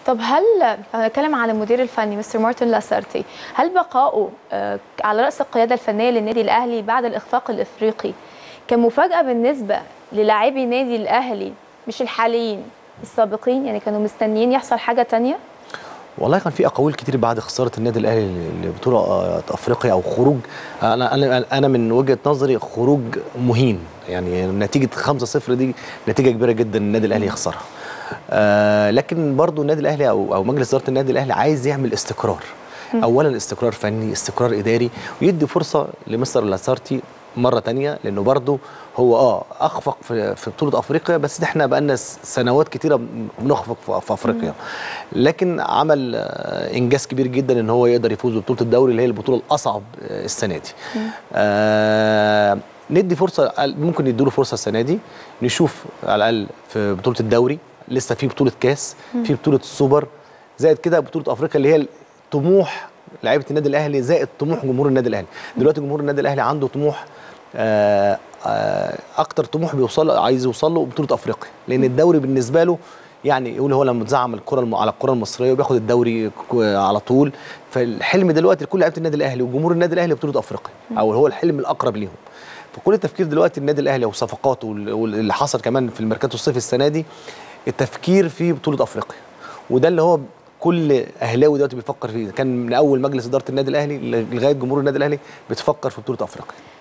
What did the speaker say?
طب هل هنتكلم عن المدير الفني مستر مارتن لاسارتي هل بقائه آه، على راس القياده الفنيه للنادي الاهلي بعد الاخفاق الافريقي كان مفاجاه بالنسبه للاعبي نادي الاهلي مش الحاليين السابقين يعني كانوا مستنيين يحصل حاجه تانية والله كان في اقاويل كتير بعد خساره النادي الاهلي لبطوله آه، افريقيا او خروج انا انا انا من وجهه نظري خروج مهين يعني نتيجه 5-0 دي نتيجه كبيره جدا النادي الاهلي يخسرها آه لكن برضو النادي الاهلي او او مجلس اداره النادي الاهلي عايز يعمل استقرار اولا استقرار فني استقرار اداري ويدي فرصه لمستر لاسارتي مره تانية لانه برضو هو اه اخفق في, في بطوله افريقيا بس احنا بقالنا س- سنوات كتيره بنخفق في, في افريقيا لكن عمل آه انجاز كبير جدا ان هو يقدر يفوز ببطوله الدوري اللي هي البطوله الاصعب آه السنه دي آه ندي فرصه ممكن نديله فرصه السنه دي نشوف على الاقل في بطوله الدوري لسه في بطوله كاس في بطوله السوبر زائد كده بطوله افريقيا اللي هي طموح لعيبه النادي الاهلي زائد طموح جمهور النادي الاهلي دلوقتي جمهور النادي الاهلي عنده طموح آه، آه، اكتر طموح بيوصل عايز يوصل له بطوله افريقيا لان الدوري بالنسبه له يعني يقول هو لما اتزعم الكره الم... على الكره المصريه وبياخد الدوري ك- على طول فالحلم دلوقتي لكل لعيبه النادي الاهلي وجمهور النادي الاهلي بطوله افريقيا او هو الحلم الاقرب ليهم فكل التفكير دلوقتي النادي الاهلي وصفقاته وال- واللي حصل كمان في الميركاتو الصيفي السنه دي التفكير في بطوله افريقيا وده اللي هو كل اهلاوي دلوقتي بيفكر فيه كان من اول مجلس اداره النادي الاهلي لغايه جمهور النادي الاهلي بتفكر في بطوله افريقيا